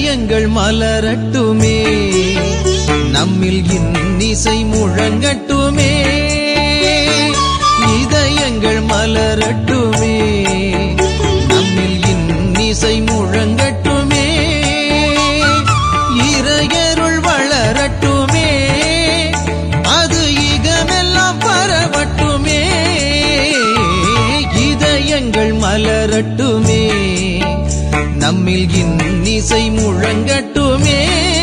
இதயங்கள் மலரட்டுமே நம்மில் இன்னிசை முழங்கட்டுமே இதயங்கள் மலரட்டுமே நம்மில் இன்னிசை முழங்கட்டுமே இறையருள் வளரட்டுமே அது இகமெல்லாம் பரவட்டுமே இதயங்கள் மலரட்டுமே நம்மில் இன்னிசை முழங்கட்டுமே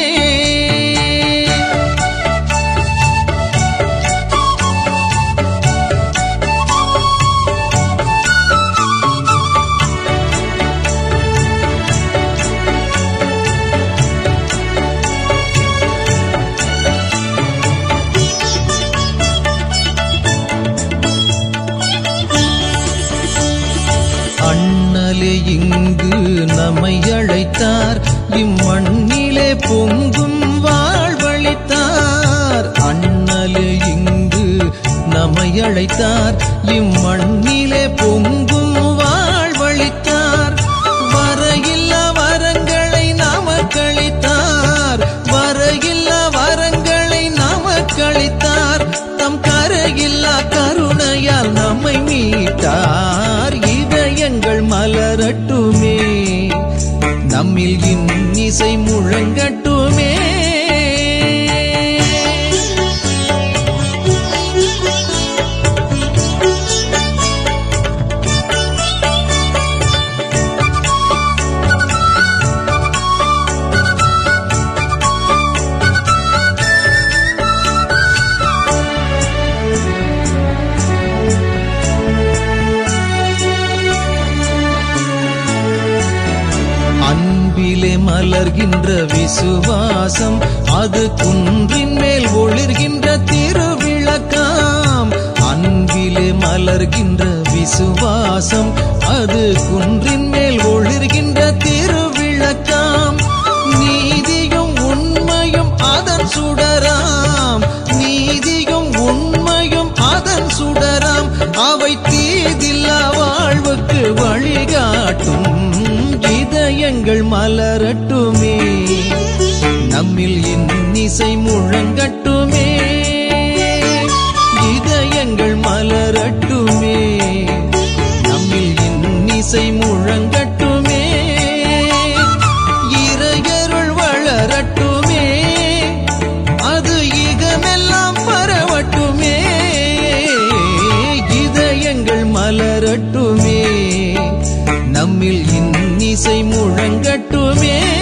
அண்ணலே இங்கு நம்மை அழைத்தார் இம்மண்ணிலே பொங்கும் வாழ்வழித்தார் அண்ணலே இங்கு நம்மை அழைத்தார் இம்மண்ணிலே பொங்கும் வாழ்வழித்தார் வரையில்லா வரங்களை நமக்களித்தார் வரையில்லா வரங்களை நமக்களித்தார் தம் கரையில்லா கருணையால் நம்மை மீட்டார் இதயங்கள் மலரட்டுமே நம்மில் இன்னிசை முழங்கட்டுமே அன்பிலே மலர்கின்ற விசுவாசம் அது குன்றின் மேல் ஒளிர்கின்ற திருவிளக்காம் அன்பிலே மலர்கின்ற விசுவாசம் அது குன்றின் மேல் ஒளிர்கின்ற திருவிளக்காம் நீதியும் உண்மையும் அதன் சுடராம் நீதியும் உண்மையும் அதன் சுடராம் அவை தீதில்லா வாழ்வுக்கு வழிகாட்டும் இதயங்கள் மலரட்டுமே நம்மில் இன்னிசை முழங்கட்டுமே இதயங்கள் மலரட்டுமே நம்மில் இன்னிசை முழங்கட்டுமே இறையருள் வளரட்டுமே அது இகமெல்லாம் பரவட்டுமே இதயங்கள் மலரட்டுமே நம்மில் இன்னிசை முழங்கட்டுமே